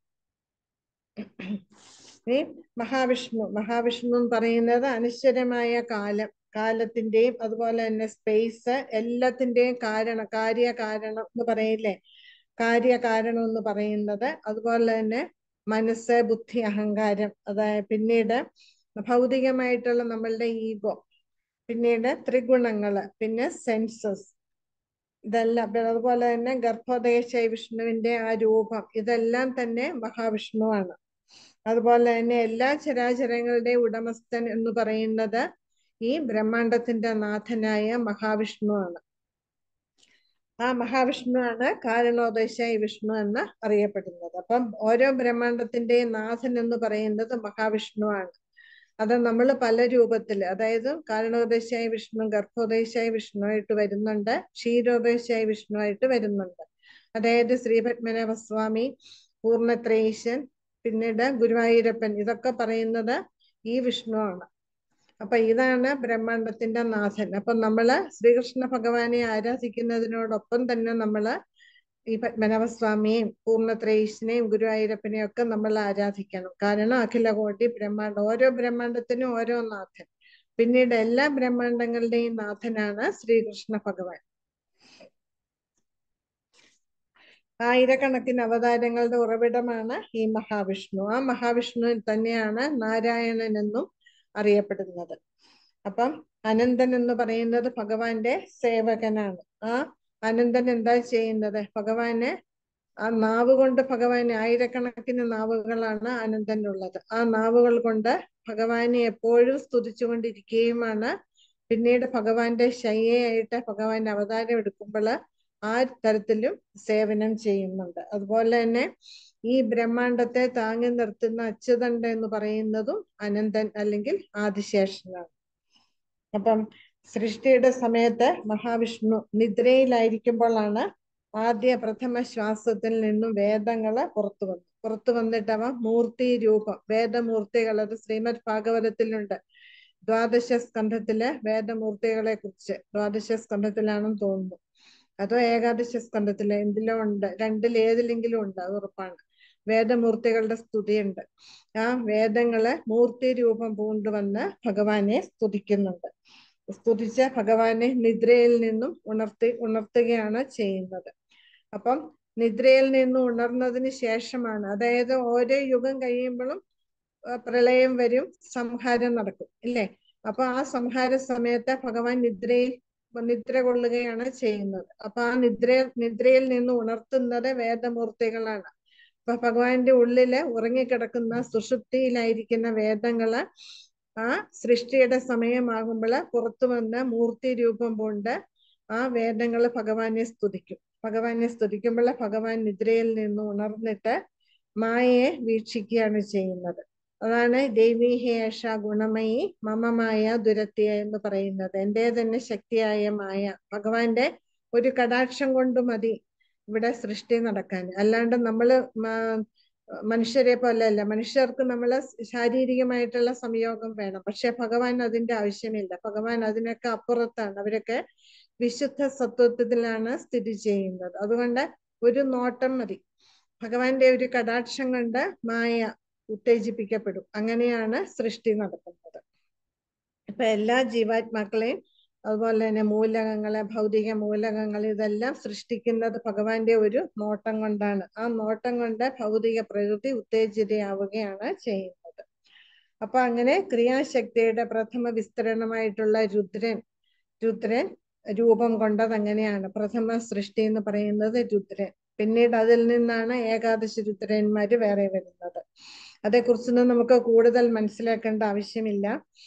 ഈ മഹാവിഷ്ണു മഹാവിഷ്ണു എന്ന് പറയുന്നത് അനശ്വരമായ കാലം കാലത്തിന്റെയും അതുപോലെ തന്നെ സ്പേസ് എല്ലാത്തിന്റെയും കാരണം കാര്യകാരണം എന്ന് പറയില്ലേ കാര്യകാരണം എന്ന് പറയുന്നത് അതുപോലെ തന്നെ മനസ്സ് ബുദ്ധി അഹങ്കാരം അതായത് പിന്നീട് ഭൗതികമായിട്ടുള്ള നമ്മളുടെ ഈഗോ പിന്നീട് ത്രിഗുണങ്ങള് പിന്നെ സെൻസസ് ഇതെല്ലാം പിന്നെ അതുപോലെ തന്നെ ഗർഭോദയശ വിഷ്ണുവിന്റെ ആ രൂപം ഇതെല്ലാം തന്നെ മഹാവിഷ്ണുവാണ് അതുപോലെ തന്നെ എല്ലാ ചരാചരങ്ങളുടെ ഉടമസ്ഥൻ എന്ന് പറയുന്നത് ഈ ബ്രഹ്മാണ്ടത്തിന്റെ നാഥനായ മഹാവിഷ്ണുവാണ് ആ മഹാവിഷ്ണുവാണ് കാരണോദശായി വിഷ്ണു എന്ന് അറിയപ്പെടുന്നത് അപ്പം ഓരോ ബ്രഹ്മാണ്ടത്തിന്റെയും നാഥൻ എന്ന് പറയുന്നത് മഹാവിഷ്ണുവാണ് അത് നമ്മൾ പല രൂപത്തിൽ അതായത് കാരണോദശായ വിഷ്ണു ഗർഭോദശായ വിഷ്ണുവായിട്ട് വരുന്നുണ്ട് ക്ഷീരോദശായ വിഷ്ണുവായിട്ട് വരുന്നുണ്ട് അതായത് ശ്രീപത്മനാഭസ്വാമി പൂർണ്ണത്രേശൻ പിന്നീട് ഗുരുവായൂരപ്പൻ ഇതൊക്കെ പറയുന്നത് ഈ വിഷ്ണുവാണ് അപ്പൊ ഇതാണ് ബ്രഹ്മാണ്ടത്തിന്റെ നാഥൻ അപ്പൊ നമ്മള് ശ്രീകൃഷ്ണ ഭഗവാനെ ആരാധിക്കുന്നതിനോടൊപ്പം തന്നെ നമ്മള് ഈ പത്മനാഭസ്വാമിയെയും പൂർണ്ണത്രേശിനെയും ഗുരുവായൂരപ്പനെയും ഒക്കെ നമ്മൾ ആരാധിക്കണം കാരണം അഖിലകോടി ബ്രഹ്മാണ്ടം ഓരോ ബ്രഹ്മാണ്ടത്തിനും ഓരോ നാഥൻ പിന്നീട് എല്ലാ ബ്രഹ്മാണ്ടങ്ങളുടെയും നാഥനാണ് ശ്രീകൃഷ്ണ ഭഗവാൻ ആയിരക്കണക്കിന് അവതാരങ്ങളുടെ ഉറവിടമാണ് ഈ മഹാവിഷ്ണു ആ മഹാവിഷ്ണു തന്നെയാണ് നാരായണൻ എന്നും അറിയപ്പെടുന്നത് അപ്പം അനന്തൻ എന്ന് പറയുന്നത് ഭഗവാന്റെ സേവകനാണ് ആ അനന്തൻ എന്താ ചെയ്യുന്നത് ഭഗവാനെ ആ നാവ് കൊണ്ട് ഭഗവാനെ ആയിരക്കണക്കിന് നാവുകളാണ് അനന്തനുള്ളത് ആ നാവുകൾ കൊണ്ട് ഭഗവാനെ എപ്പോഴും സ്തുതിച്ചുകൊണ്ടിരിക്കുകയുമാണ് പിന്നീട് ഭഗവാന്റെ ശയ്യയായിട്ട് ഭഗവാൻ അവതാരം എടുക്കുമ്പോൾ ആ തരത്തിലും സേവനം ചെയ്യുന്നുണ്ട് അതുപോലെ തന്നെ ഈ ബ്രഹ്മാണ്ടത്തെ താങ്ങി നിർത്തുന്ന അച്യുതണ്ട എന്ന് പറയുന്നതും അനന്തൻ അല്ലെങ്കിൽ ആദിശേഷനാണ് അപ്പം സൃഷ്ടിയുടെ സമയത്ത് മഹാവിഷ്ണു നിദ്രയിലായിരിക്കുമ്പോഴാണ് ആദ്യ പ്രഥമ ശ്വാസത്തിൽ നിന്നും വേദങ്ങള് പുറത്തു വന്നു പുറത്തു വന്നിട്ട് അവ മൂർത്തി രൂപം വേദമൂർത്തികൾ അത് ശ്രീമദ് ഭാഗവതത്തിലുണ്ട് ദ്വാദശ സ്കന്ധത്തിലെ വേദമൂർത്തികളെ കുറിച്ച് ദ്വാദശ സ്കന്ധത്തിലാണെന്ന് തോന്നുന്നു അതോ ഏകാദശ സ്കന്ധത്തിലെ എന്തിലോ ഉണ്ട് രണ്ടിൽ ഏതിലെങ്കിലും ഉണ്ട് അത് ഉറപ്പാണ് വേദമൂർത്തികളുടെ സ്തുതിയുണ്ട് ആ വേദങ്ങള് മൂർത്തി രൂപം പൂണ്ടുവന്ന് ഭഗവാനെ സ്തുതിക്കുന്നുണ്ട് സ്തുതിച്ച ഭഗവാനെ നിദ്രയിൽ നിന്നും ഉണർത്തി ഉണർത്തുകയാണ് ചെയ്യുന്നത് അപ്പം നിദ്രയിൽ നിന്നും ഉണർന്നതിന് ശേഷമാണ് അതായത് ഓരോ യുഗം കഴിയുമ്പോഴും ആ, പ്രളയം വരും സംഹാരം നടക്കും ഇല്ലേ അപ്പൊ ആ സംഹാര സമയത്ത് ഭഗവാൻ നിദ്രയിൽ നിദ്ര കൊള്ളുകയാണ് ചെയ്യുന്നത് അപ്പൊ ആ നിദ്ര നിദ്രയിൽ നിന്ന് ഉണർത്തുന്നത് വേദമൂർത്തികളാണ് അപ്പൊ ഭഗവാന്റെ ഉള്ളില് ഉറങ്ങിക്കിടക്കുന്ന സുഷുപ്തിയിലായിരിക്കുന്ന വേദങ്ങള് ആ സൃഷ്ടിയുടെ സമയമാകുമ്പോൾ പുറത്തു വന്ന് മൂർത്തി രൂപം കൊണ്ട് ആ വേദങ്ങൾ ഭഗവാനെ സ്തുതിക്കും ഭഗവാനെ സ്തുതിക്കുമ്പോൾ ഭഗവാൻ നിദ്രയിൽ നിന്ന് ഉണർന്നിട്ട് മായയെ വീക്ഷിക്കുകയാണ് ചെയ്യുന്നത് അതാണ് ദൈവീഹേഷ ഗുണമയി മമമായ ദുരത്തിയ എന്ന് പറയുന്നത് എൻ്റെ തന്നെ ശക്തിയായ മായ ഭഗവാന്റെ ഒരു കടാക്ഷം കൊണ്ട് മതി ഇവിടെ സൃഷ്ടി നടക്കാൻ അല്ലാണ്ട് നമ്മള് മ- മനുഷ്യരെ പോലെയല്ല മനുഷ്യർക്ക് നമ്മള് ശാരീരികമായിട്ടുള്ള സംയോഗം വേണം പക്ഷെ ഭഗവാൻ അതിന്റെ ആവശ്യമില്ല ഭഗവാൻ അതിനൊക്കെ അപ്പുറത്താണ് അവരൊക്കെ വിശുദ്ധ സത്വത്തിലാണ് സ്ഥിതി ചെയ്യുന്നത് അതുകൊണ്ട് ഒരു നോട്ടം മതി ഭഗവാന്റെ ഒരു കടാക്ഷം കൊണ്ട് മായ ഉത്തേജിപ്പിക്കപ്പെടും അങ്ങനെയാണ് സൃഷ്ടി നടക്കുന്നത് ഇപ്പൊ എല്ലാ ജീവാത്മാക്കളെയും അതുപോലെ തന്നെ മൂലകങ്ങളെ ഭൗതിക മൂലകങ്ങൾ ഇതെല്ലാം സൃഷ്ടിക്കുന്നത് ഭഗവാന്റെ ഒരു നോട്ടം കൊണ്ടാണ് ആ നോട്ടം കൊണ്ട് ഭൗതിക പ്രകൃതി ഉത്തേജിതയാവുകയാണ് ചെയ്യുന്നത് അപ്പൊ അങ്ങനെ ക്രിയാശക്തിയുടെ പ്രഥമ വിസ്തരണമായിട്ടുള്ള രുദ്രൻ രുദ്രൻ രൂപം കൊണ്ടത് അങ്ങനെയാണ് പ്രഥമ സൃഷ്ടി എന്ന് പറയുന്നത് രുദ്രൻ പിന്നീട് അതിൽ നിന്നാണ് ഏകാദശി രുദ്രന്മാര് വേറെ വരുന്നത് അതേക്കുറിച്ചൊന്നും നമുക്ക് കൂടുതൽ മനസ്സിലാക്കേണ്ട ആവശ്യമില്ല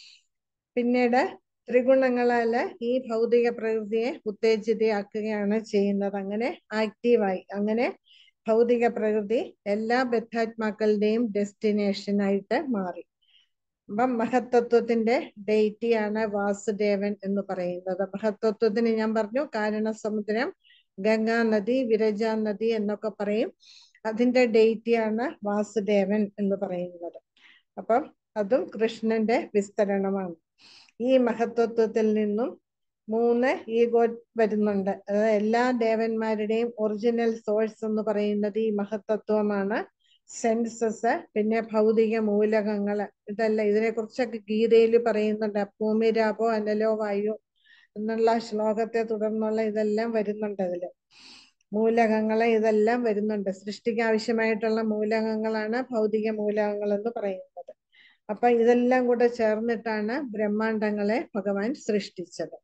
പിന്നീട് ത്രിഗുണങ്ങളാല് ഈ ഭൗതിക പ്രകൃതിയെ ഉത്തേജിതയാക്കുകയാണ് ചെയ്യുന്നത് അങ്ങനെ ആക്റ്റീവായി അങ്ങനെ ഭൗതിക പ്രകൃതി എല്ലാ ബദ്ധാത്മാക്കളുടെയും ഡെസ്റ്റിനേഷൻ ആയിട്ട് മാറി അപ്പം മഹത്തത്വത്തിന്റെ ഡേറ്റിയാണ് വാസുദേവൻ എന്ന് പറയുന്നത് മഹത്തത്വത്തിന് ഞാൻ പറഞ്ഞു കാരണസമുദ്രം ഗംഗാ നദി വിരജ നദി എന്നൊക്കെ പറയും അതിന്റെ ഡേറ്റിയാണ് വാസുദേവൻ എന്ന് പറയുന്നത് അപ്പം അതും കൃഷ്ണന്റെ വിസ്തരണമാണ് ഈ മഹത്വത്വത്തിൽ നിന്നും മൂന്ന് ഈഗോ വരുന്നുണ്ട് അതായത് എല്ലാ ദേവന്മാരുടെയും ഒറിജിനൽ സോഴ്സ് എന്ന് പറയുന്നത് ഈ മഹത്തത്വമാണ് സെൻസസ് പിന്നെ ഭൗതിക മൂലകങ്ങള് ഇതല്ല ഇതിനെ കുറിച്ചൊക്കെ ഗീതയിൽ പറയുന്നുണ്ട് ഭൂമിരാപോ അനലോ വായു എന്നുള്ള ശ്ലോകത്തെ തുടർന്നുള്ള ഇതെല്ലാം വരുന്നുണ്ട് അതില് മൂലകങ്ങളെ ഇതെല്ലാം വരുന്നുണ്ട് സൃഷ്ടിക്ക് ആവശ്യമായിട്ടുള്ള മൂലകങ്ങളാണ് ഭൗതിക മൂലകങ്ങൾ എന്ന് പറയുന്നത് അപ്പൊ ഇതെല്ലാം കൂടെ ചേർന്നിട്ടാണ് ബ്രഹ്മാണ്ടങ്ങളെ ഭഗവാൻ സൃഷ്ടിച്ചത്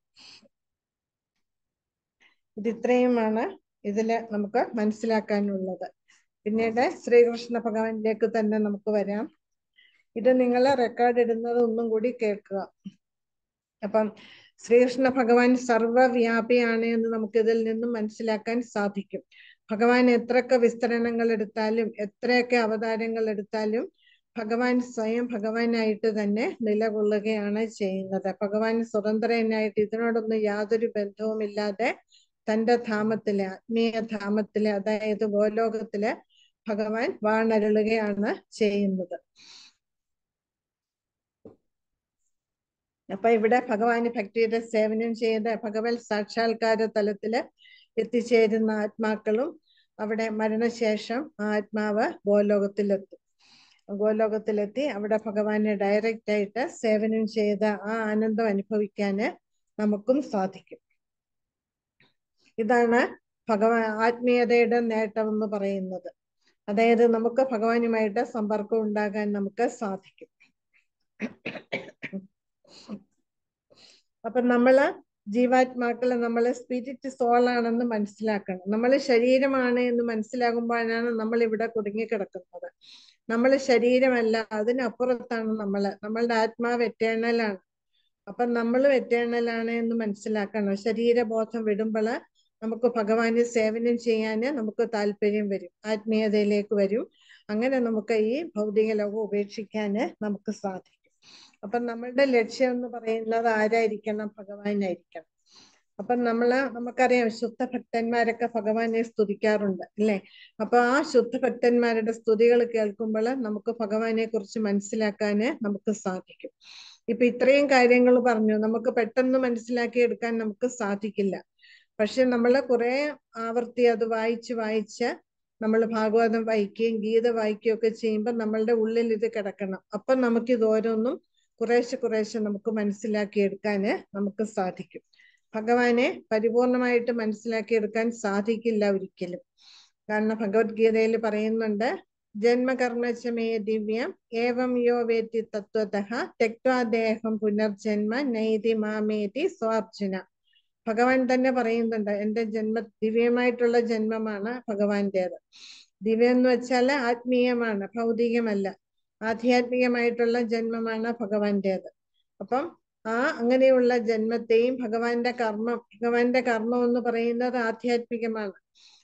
ഇത് ഇത്രയുമാണ് ഇതില് നമുക്ക് മനസ്സിലാക്കാനുള്ളത് പിന്നീട് ശ്രീകൃഷ്ണ ഭഗവാനിലേക്ക് തന്നെ നമുക്ക് വരാം ഇത് നിങ്ങൾ റെക്കോർഡ് ഇടുന്നത് ഒന്നും കൂടി കേൾക്കുക അപ്പം ശ്രീകൃഷ്ണ ഭഗവാൻ സർവവ്യാപിയാണ് എന്ന് നമുക്ക് ഇതിൽ നിന്നും മനസ്സിലാക്കാൻ സാധിക്കും ഭഗവാൻ എത്രയൊക്കെ വിസ്തരണങ്ങൾ എടുത്താലും എത്രയൊക്കെ അവതാരങ്ങൾ എടുത്താലും ഭഗവാൻ സ്വയം ഭഗവാനായിട്ട് തന്നെ നിലകൊള്ളുകയാണ് ചെയ്യുന്നത് ഭഗവാൻ സ്വതന്ത്രനായിട്ട് ഇതിനോടൊന്നും യാതൊരു ബന്ധവുമില്ലാതെ തന്റെ ധാമത്തിലെ ആത്മീയ ധാമത്തിലെ അതായത് ഗോലോകത്തില് ഭഗവാൻ വാണരുളുകയാണ് ചെയ്യുന്നത് അപ്പൊ ഇവിടെ ഭഗവാന് ഭക്തിയുടെ സേവനം ചെയ്ത് ഭഗവത് സാക്ഷാത്കാര തലത്തില് എത്തിച്ചേരുന്ന ആത്മാക്കളും അവിടെ മരണശേഷം ആ ആത്മാവ് ഗോലോകത്തിലെത്തും ഗോലോകത്തിലെത്തി അവിടെ ഭഗവാനെ ഡയറക്റ്റ് ആയിട്ട് സേവനം ചെയ്ത് ആ ആനന്ദം അനുഭവിക്കാന് നമുക്കും സാധിക്കും ഇതാണ് ഭഗവാൻ ആത്മീയതയുടെ നേട്ടം എന്ന് പറയുന്നത് അതായത് നമുക്ക് ഭഗവാനുമായിട്ട് സമ്പർക്കം ഉണ്ടാകാൻ നമുക്ക് സാധിക്കും അപ്പൊ നമ്മള് ജീവാത്മാക്കള് നമ്മള് സ്പിരിറ്റ് സോൾ ആണെന്ന് മനസ്സിലാക്കണം നമ്മൾ ശരീരമാണ് എന്ന് മനസ്സിലാകുമ്പോഴാണ് നമ്മൾ ഇവിടെ കുടുങ്ങിക്കിടക്കുന്നത് നമ്മൾ ശരീരമല്ല അതിനപ്പുറത്താണ് നമ്മള് നമ്മളുടെ ആത്മാവ് എറ്റേണലാണ് അപ്പൊ നമ്മളും എറ്റേണലാണ് എന്ന് മനസ്സിലാക്കണം ശരീരബോധം വിടുമ്പോൾ നമുക്ക് ഭഗവാന് സേവനം ചെയ്യാന് നമുക്ക് താല്പര്യം വരും ആത്മീയതയിലേക്ക് വരും അങ്ങനെ നമുക്ക് ഈ ഭൗതിക ലോകം ഉപേക്ഷിക്കാന് നമുക്ക് സാധിക്കും അപ്പൊ നമ്മളുടെ ലക്ഷ്യം എന്ന് പറയുന്നത് ആരായിരിക്കണം ഭഗവാനായിരിക്കണം അപ്പൊ നമ്മള് നമുക്കറിയാം ശുദ്ധ ഭക്തന്മാരൊക്കെ ഭഗവാനെ സ്തുതിക്കാറുണ്ട് അല്ലെ അപ്പൊ ആ ശുദ്ധ ഭക്തന്മാരുടെ സ്തുതികൾ കേൾക്കുമ്പോൾ നമുക്ക് ഭഗവാനെ കുറിച്ച് മനസ്സിലാക്കാന് നമുക്ക് സാധിക്കും ഇപ്പൊ ഇത്രയും കാര്യങ്ങൾ പറഞ്ഞു നമുക്ക് പെട്ടെന്ന് മനസ്സിലാക്കി എടുക്കാൻ നമുക്ക് സാധിക്കില്ല പക്ഷെ നമ്മൾ കുറെ ആവർത്തി അത് വായിച്ച് വായിച്ച് നമ്മൾ ഭാഗവതം വായിക്കുകയും ഗീത വായിക്കുകയും ഒക്കെ ചെയ്യുമ്പോൾ നമ്മളുടെ ഉള്ളിൽ ഇത് കിടക്കണം അപ്പൊ നമുക്ക് ഇത് ഓരോന്നും കുറേശ്ശെ കുറേശ്ശെ നമുക്ക് മനസ്സിലാക്കി എടുക്കാന് നമുക്ക് സാധിക്കും ഭഗവാനെ പരിപൂർണമായിട്ട് മനസ്സിലാക്കി എടുക്കാൻ സാധിക്കില്ല ഒരിക്കലും കാരണം ഭഗവത്ഗീതയിൽ പറയുന്നുണ്ട് ജന്മകർമ്മചമേ ദിവ്യം ഏവം യോ വേത്തി തത്വതഃ തെക്വാദേഹം പുനർജന്മ നൈതി മാമേതി സ്വാർജുന ഭഗവാൻ തന്നെ പറയുന്നുണ്ട് എന്റെ ജന്മ ദിവ്യമായിട്ടുള്ള ജന്മമാണ് ഭഗവാന്റേത് ദിവ്യം എന്ന് വെച്ചാല് ആത്മീയമാണ് ഭൗതികമല്ല ആധ്യാത്മികമായിട്ടുള്ള ജന്മമാണ് ഭഗവാന്റേത് അപ്പം ആ അങ്ങനെയുള്ള ജന്മത്തെയും ഭഗവാന്റെ കർമ്മം ഭഗവാന്റെ കർമ്മം എന്ന് പറയുന്നത് ആധ്യാത്മികമാണ്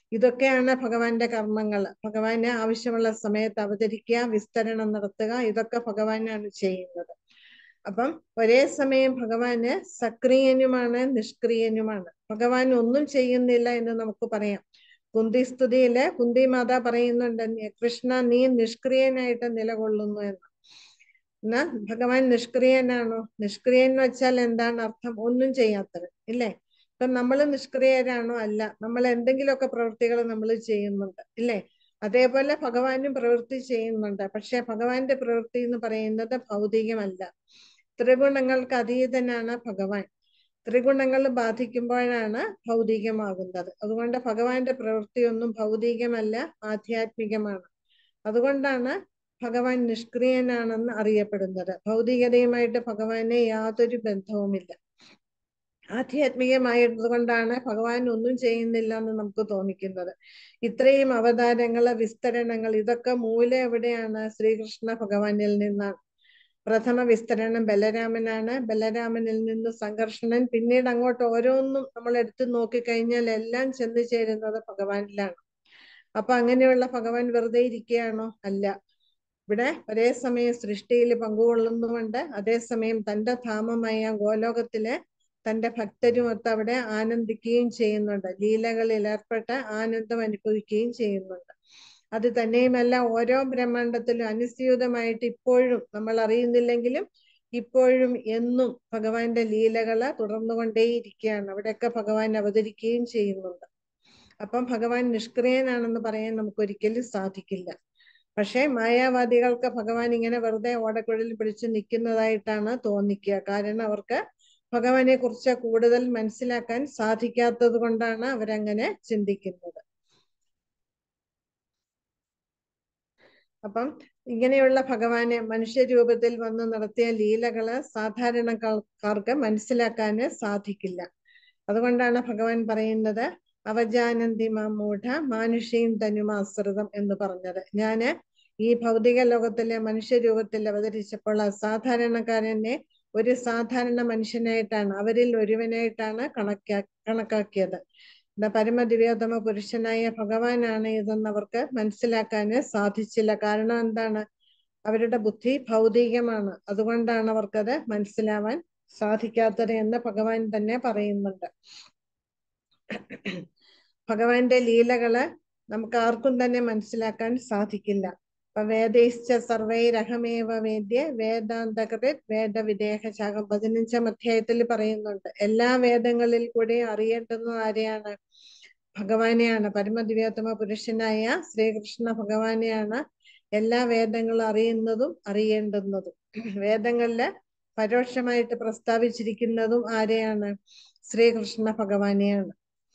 ഇതൊക്കെയാണ് ഭഗവാന്റെ കർമ്മങ്ങൾ ഭഗവാന് ആവശ്യമുള്ള സമയത്ത് അവതരിക്കുക വിസ്തരണം നടത്തുക ഇതൊക്കെ ഭഗവാനാണ് ചെയ്യുന്നത് അപ്പം ഒരേ സമയം ഭഗവാന് സക്രിയനുമാണ് നിഷ്ക്രിയനുമാണ് ഭഗവാൻ ഒന്നും ചെയ്യുന്നില്ല എന്ന് നമുക്ക് പറയാം കുന്തി സ്തുതിയില് കുന്തി മാത പറയുന്നുണ്ട് കൃഷ്ണ നീ നിഷ്ക്രിയനായിട്ട് നിലകൊള്ളുന്നു എന്ന് എന്നാ ഭഗവാൻ നിഷ്ക്രിയനാണോ നിഷ്ക്രിയൻ എന്ന് വെച്ചാൽ എന്താണ് അർത്ഥം ഒന്നും ചെയ്യാത്തവൻ ഇല്ലേ ഇപ്പൊ നമ്മൾ നിഷ്ക്രിയരാണോ അല്ല നമ്മൾ എന്തെങ്കിലുമൊക്കെ പ്രവൃത്തികൾ നമ്മൾ ചെയ്യുന്നുണ്ട് ഇല്ലേ അതേപോലെ ഭഗവാനും പ്രവൃത്തി ചെയ്യുന്നുണ്ട് പക്ഷെ ഭഗവാന്റെ പ്രവൃത്തി എന്ന് പറയുന്നത് ഭൗതികമല്ല ത്രിഗുണങ്ങൾക്ക് അതീതനാണ് ഭഗവാൻ ത്രിഗുണങ്ങൾ ബാധിക്കുമ്പോഴാണ് ഭൗതികമാകുന്നത് അതുകൊണ്ട് ഭഗവാന്റെ പ്രവൃത്തിയൊന്നും ഭൗതികമല്ല ആധ്യാത്മികമാണ് അതുകൊണ്ടാണ് ഭഗവാൻ നിഷ്ക്രിയനാണെന്ന് അറിയപ്പെടുന്നത് ഭൗതികതയുമായിട്ട് ഭഗവാനെ യാതൊരു ബന്ധവുമില്ല ആധ്യാത്മികമായതുകൊണ്ടാണ് ഭഗവാൻ ഒന്നും ചെയ്യുന്നില്ല എന്ന് നമുക്ക് തോന്നിക്കുന്നത് ഇത്രയും അവതാരങ്ങള് വിസ്തരണങ്ങൾ ഇതൊക്കെ മൂല എവിടെയാണ് ശ്രീകൃഷ്ണ ഭഗവാനിൽ നിന്നാണ് പ്രഥമ വിസ്തരണം ബലരാമനാണ് ബലരാമനിൽ നിന്ന് സംഘർഷണൻ പിന്നീട് അങ്ങോട്ട് ഓരോന്നും നമ്മൾ എടുത്തു നോക്കിക്കഴിഞ്ഞാൽ എല്ലാം ചെന്നു ചേരുന്നത് ഭഗവാനിലാണ് അപ്പൊ അങ്ങനെയുള്ള ഭഗവാൻ വെറുതെ ഇരിക്കുകയാണോ അല്ല ഇവിടെ ഒരേ സമയം സൃഷ്ടിയിൽ പങ്കുകൊള്ളുന്നുമുണ്ട് അതേസമയം തന്റെ ധാമമായ ഗോലോകത്തിലെ തന്റെ ഭക്തരുമൊത്ത് അവിടെ ആനന്ദിക്കുകയും ചെയ്യുന്നുണ്ട് ലീലകളിൽ ഏർപ്പെട്ട് ആനന്ദം അനുഭവിക്കുകയും ചെയ്യുന്നുണ്ട് അത് തന്നെയുമല്ല ഓരോ ബ്രഹ്മാണ്ടത്തിലും അനുസ്യൂതമായിട്ട് ഇപ്പോഴും നമ്മൾ അറിയുന്നില്ലെങ്കിലും ഇപ്പോഴും എന്നും ഭഗവാന്റെ ലീലകള് തുടർന്നുകൊണ്ടേയിരിക്കുകയാണ് അവിടെയൊക്കെ ഭഗവാൻ അവതരിക്കുകയും ചെയ്യുന്നുണ്ട് അപ്പം ഭഗവാൻ നിഷ്ക്രിയനാണെന്ന് പറയാൻ നമുക്ക് ഒരിക്കലും സാധിക്കില്ല പക്ഷെ മായാവാദികൾക്ക് ഭഗവാൻ ഇങ്ങനെ വെറുതെ ഓടക്കുഴലിൽ പിടിച്ചു നിൽക്കുന്നതായിട്ടാണ് തോന്നിക്കുക കാരണം അവർക്ക് ഭഗവാനെ കുറിച്ച് കൂടുതൽ മനസ്സിലാക്കാൻ സാധിക്കാത്തത് കൊണ്ടാണ് അവരങ്ങനെ ചിന്തിക്കുന്നത് അപ്പം ഇങ്ങനെയുള്ള ഭഗവാനെ മനുഷ്യരൂപത്തിൽ വന്ന് നടത്തിയ ലീലകള് സാധാരണക്കാർക്ക് മനസ്സിലാക്കാന് സാധിക്കില്ല അതുകൊണ്ടാണ് ഭഗവാൻ പറയുന്നത് അവജാനന്തി മൂഢ മാനുഷീം തനുമാശ്രിതം എന്ന് പറഞ്ഞത് ഞാന് ഈ ഭൗതിക ലോകത്തിലെ മനുഷ്യരൂപത്തിൽ അവതരിച്ചപ്പോൾ ആ സാധാരണക്കാരനെ ഒരു സാധാരണ മനുഷ്യനായിട്ടാണ് അവരിൽ ഒരുവനായിട്ടാണ് കണക്കാ കണക്കാക്കിയത് പരമദിവ്യോത്തമ പുരുഷനായ ഭഗവാനാണ് ഇതെന്ന് അവർക്ക് മനസ്സിലാക്കാന് സാധിച്ചില്ല കാരണം എന്താണ് അവരുടെ ബുദ്ധി ഭൗതികമാണ് അതുകൊണ്ടാണ് അവർക്കത് മനസ്സിലാവാൻ സാധിക്കാത്തത് എന്ന് ഭഗവാൻ തന്നെ പറയുന്നുണ്ട് ഭഗവാന്റെ ലീലകള് നമുക്ക് ആർക്കും തന്നെ മനസ്സിലാക്കാൻ സാധിക്കില്ല അപ്പൊ വേദൈശ്ച സർവൈരഹമേവ വേദ്യ വേദാന്തകൃത് വേദവിദേഹ ശാഖം പതിനഞ്ചാം അധ്യായത്തിൽ പറയുന്നുണ്ട് എല്ലാ വേദങ്ങളിൽ കൂടെ അറിയേണ്ടുന്നത് ആരെയാണ് ഭഗവാനെയാണ് പരമദിവ്യോത്തമ പുരുഷനായ ശ്രീകൃഷ്ണ ഭഗവാനെയാണ് എല്ലാ വേദങ്ങളും അറിയുന്നതും അറിയേണ്ടുന്നതും വേദങ്ങളില് പരോക്ഷമായിട്ട് പ്രസ്താവിച്ചിരിക്കുന്നതും ആരെയാണ് ശ്രീകൃഷ്ണ ഭഗവാനെയാണ്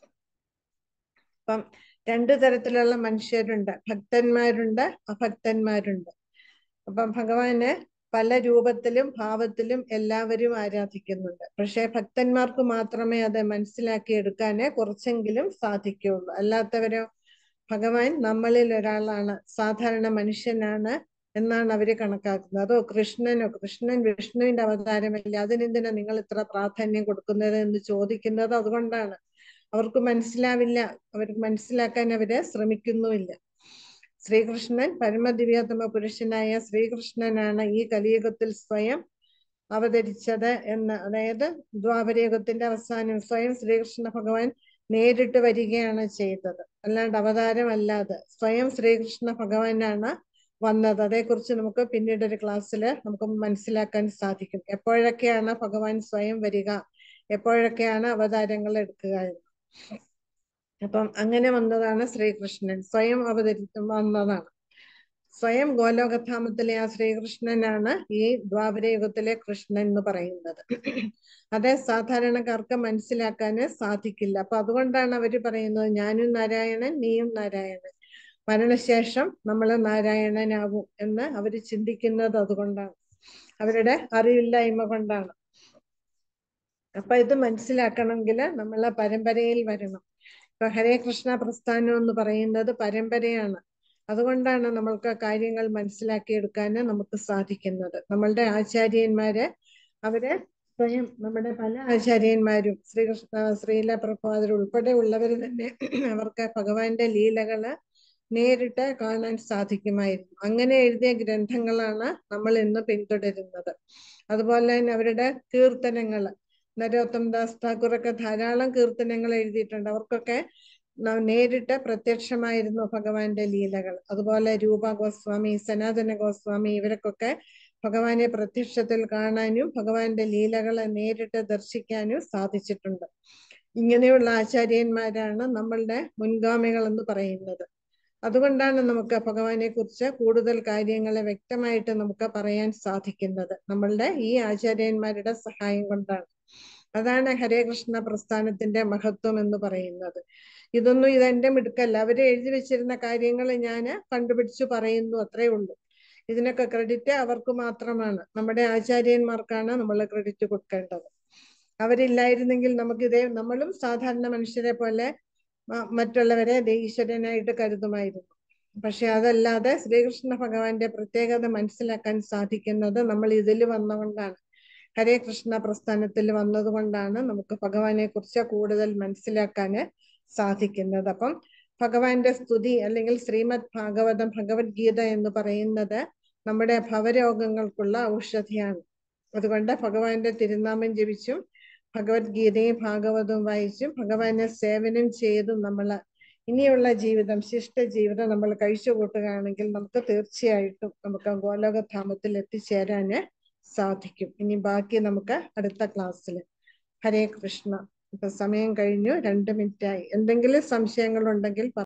അപ്പം രണ്ടു തരത്തിലുള്ള മനുഷ്യരുണ്ട് ഭക്തന്മാരുണ്ട് അഭക്തന്മാരുണ്ട് അപ്പം ഭഗവാന് പല രൂപത്തിലും ഭാവത്തിലും എല്ലാവരും ആരാധിക്കുന്നുണ്ട് പക്ഷെ ഭക്തന്മാർക്ക് മാത്രമേ അത് മനസ്സിലാക്കി എടുക്കാന് കുറച്ചെങ്കിലും സാധിക്കുകയുള്ളൂ അല്ലാത്തവരോ ഭഗവാൻ നമ്മളിൽ ഒരാളാണ് സാധാരണ മനുഷ്യനാണ് എന്നാണ് അവര് കണക്കാക്കുന്നത് അതോ കൃഷ്ണനോ കൃഷ്ണൻ വിഷ്ണുവിന്റെ അവതാരമല്ല അതിനെന്തിനാ നിങ്ങൾ ഇത്ര പ്രാധാന്യം കൊടുക്കുന്നത് എന്ന് ചോദിക്കുന്നത് അതുകൊണ്ടാണ് അവർക്ക് മനസ്സിലാവില്ല അവർക്ക് മനസ്സിലാക്കാൻ അവര് ശ്രമിക്കുന്നുമില്ല ശ്രീകൃഷ്ണൻ പരമദിവ്യോത്തമ പുരുഷനായ ശ്രീകൃഷ്ണനാണ് ഈ കലിയുഗത്തിൽ സ്വയം അവതരിച്ചത് എന്ന് അതായത് ദ്വാപരയുഗത്തിന്റെ അവസാനം സ്വയം ശ്രീകൃഷ്ണ ഭഗവാൻ നേരിട്ട് വരികയാണ് ചെയ്തത് അല്ലാണ്ട് അവതാരമല്ലാതെ സ്വയം ശ്രീകൃഷ്ണ ഭഗവാനാണ് വന്നത് അതേക്കുറിച്ച് നമുക്ക് പിന്നീട് ഒരു ക്ലാസ്സിൽ നമുക്ക് മനസ്സിലാക്കാൻ സാധിക്കും എപ്പോഴൊക്കെയാണ് ഭഗവാൻ സ്വയം വരിക എപ്പോഴൊക്കെയാണ് അവതാരങ്ങൾ എടുക്കുക എന്ന് അപ്പം അങ്ങനെ വന്നതാണ് ശ്രീകൃഷ്ണൻ സ്വയം അവതരി വന്നതാണ് സ്വയം ഗോലോകധാമത്തിലെ ആ ശ്രീകൃഷ്ണനാണ് ഈ ദ്വാപരയുഗത്തിലെ കൃഷ്ണൻ എന്ന് പറയുന്നത് അത് സാധാരണക്കാർക്ക് മനസ്സിലാക്കാന് സാധിക്കില്ല അപ്പൊ അതുകൊണ്ടാണ് അവര് പറയുന്നത് ഞാനും നാരായണൻ നീയും നാരായണൻ മരണശേഷം നമ്മൾ നാരായണനാവും എന്ന് അവര് ചിന്തിക്കുന്നത് അതുകൊണ്ടാണ് അവരുടെ അറിവില്ലായ്മ കൊണ്ടാണ് അപ്പൊ ഇത് മനസ്സിലാക്കണമെങ്കിൽ നമ്മളെ പരമ്പരയിൽ വരണം ഇപ്പൊ ഹരേ കൃഷ്ണ പ്രസ്ഥാനം എന്ന് പറയുന്നത് പരമ്പരയാണ് അതുകൊണ്ടാണ് നമ്മൾക്ക് കാര്യങ്ങൾ മനസ്സിലാക്കിയെടുക്കാൻ നമുക്ക് സാധിക്കുന്നത് നമ്മളുടെ ആചാര്യന്മാര് അവര് സ്വയം നമ്മുടെ പല ആചാര്യന്മാരും ശ്രീകൃഷ്ണ ശ്രീല പ്രഭാതർ ഉൾപ്പെടെ ഉള്ളവർ തന്നെ അവർക്ക് ഭഗവാന്റെ ലീലകള് നേരിട്ട് കാണാൻ സാധിക്കുമായിരുന്നു അങ്ങനെ എഴുതിയ ഗ്രന്ഥങ്ങളാണ് നമ്മൾ ഇന്ന് പിന്തുടരുന്നത് അതുപോലെ തന്നെ അവരുടെ കീർത്തനങ്ങള് നരോത്തം ദാസ് ഠാക്കൂറൊക്കെ ധാരാളം കീർത്തനങ്ങൾ എഴുതിയിട്ടുണ്ട് അവർക്കൊക്കെ ന- നേരിട്ട് പ്രത്യക്ഷമായിരുന്നു ഭഗവാന്റെ ലീലകൾ അതുപോലെ രൂപ ഗോസ്വാമി സനാതന ഗോസ്വാമി ഇവർക്കൊക്കെ ഭഗവാനെ പ്രത്യക്ഷത്തിൽ കാണാനും ഭഗവാന്റെ ലീലകളെ നേരിട്ട് ദർശിക്കാനും സാധിച്ചിട്ടുണ്ട് ഇങ്ങനെയുള്ള ആചാര്യന്മാരാണ് നമ്മളുടെ മുൻഗാമികൾ എന്ന് പറയുന്നത് അതുകൊണ്ടാണ് നമുക്ക് ഭഗവാനെ കുറിച്ച് കൂടുതൽ കാര്യങ്ങളെ വ്യക്തമായിട്ട് നമുക്ക് പറയാൻ സാധിക്കുന്നത് നമ്മളുടെ ഈ ആചാര്യന്മാരുടെ സഹായം കൊണ്ടാണ് അതാണ് ഹരേകൃഷ്ണ പ്രസ്ഥാനത്തിന്റെ മഹത്വം എന്ന് പറയുന്നത് ഇതൊന്നും ഇതെന്റെ മിടുക്കല്ല അവര് എഴുതി വെച്ചിരുന്ന കാര്യങ്ങൾ ഞാൻ കണ്ടുപിടിച്ചു പറയുന്നു അത്രേ ഉള്ളൂ ഇതിനൊക്കെ ക്രെഡിറ്റ് അവർക്ക് മാത്രമാണ് നമ്മുടെ ആചാര്യന്മാർക്കാണ് നമ്മൾ ക്രെഡിറ്റ് കൊടുക്കേണ്ടത് അവരില്ലായിരുന്നെങ്കിൽ നമുക്കിതേ നമ്മളും സാധാരണ മനുഷ്യരെ പോലെ മ- മറ്റുള്ളവരെ ദേ ഈശ്വരനായിട്ട് കരുതുമായിരുന്നു പക്ഷെ അതല്ലാതെ ശ്രീകൃഷ്ണ ഭഗവാന്റെ പ്രത്യേകത മനസ്സിലാക്കാൻ സാധിക്കുന്നത് നമ്മൾ ഇതിൽ വന്നുകൊണ്ടാണ് ഹരേ കൃഷ്ണ പ്രസ്ഥാനത്തിൽ വന്നതുകൊണ്ടാണ് നമുക്ക് ഭഗവാനെ കുറിച്ച് കൂടുതൽ മനസ്സിലാക്കാന് സാധിക്കുന്നത് അപ്പം ഭഗവാന്റെ സ്തുതി അല്ലെങ്കിൽ ശ്രീമദ് ഭാഗവതം ഭഗവത്ഗീത എന്ന് പറയുന്നത് നമ്മുടെ ഭവരോഗങ്ങൾക്കുള്ള ഔഷധിയാണ് അതുകൊണ്ട് ഭഗവാന്റെ തിരുനാമം ജപിച്ചും ഭഗവത്ഗീതയും ഭാഗവതവും വായിച്ചും ഭഗവാനെ സേവനം ചെയ്തും നമ്മൾ ഇനിയുള്ള ജീവിതം ശിഷ്ട ജീവിതം നമ്മൾ കഴിച്ചു കൂട്ടുകയാണെങ്കിൽ നമുക്ക് തീർച്ചയായിട്ടും നമുക്ക് ഗോലോകധാമത്തിൽ എത്തിച്ചേരാന് സാധിക്കും ഇനി ബാക്കി നമുക്ക് അടുത്ത ക്ലാസ്സിൽ ഹരേ കൃഷ്ണ ഇപ്പൊ സമയം കഴിഞ്ഞു രണ്ട് മിനിറ്റായി എന്തെങ്കിലും സംശയങ്ങൾ ഉണ്ടെങ്കിൽ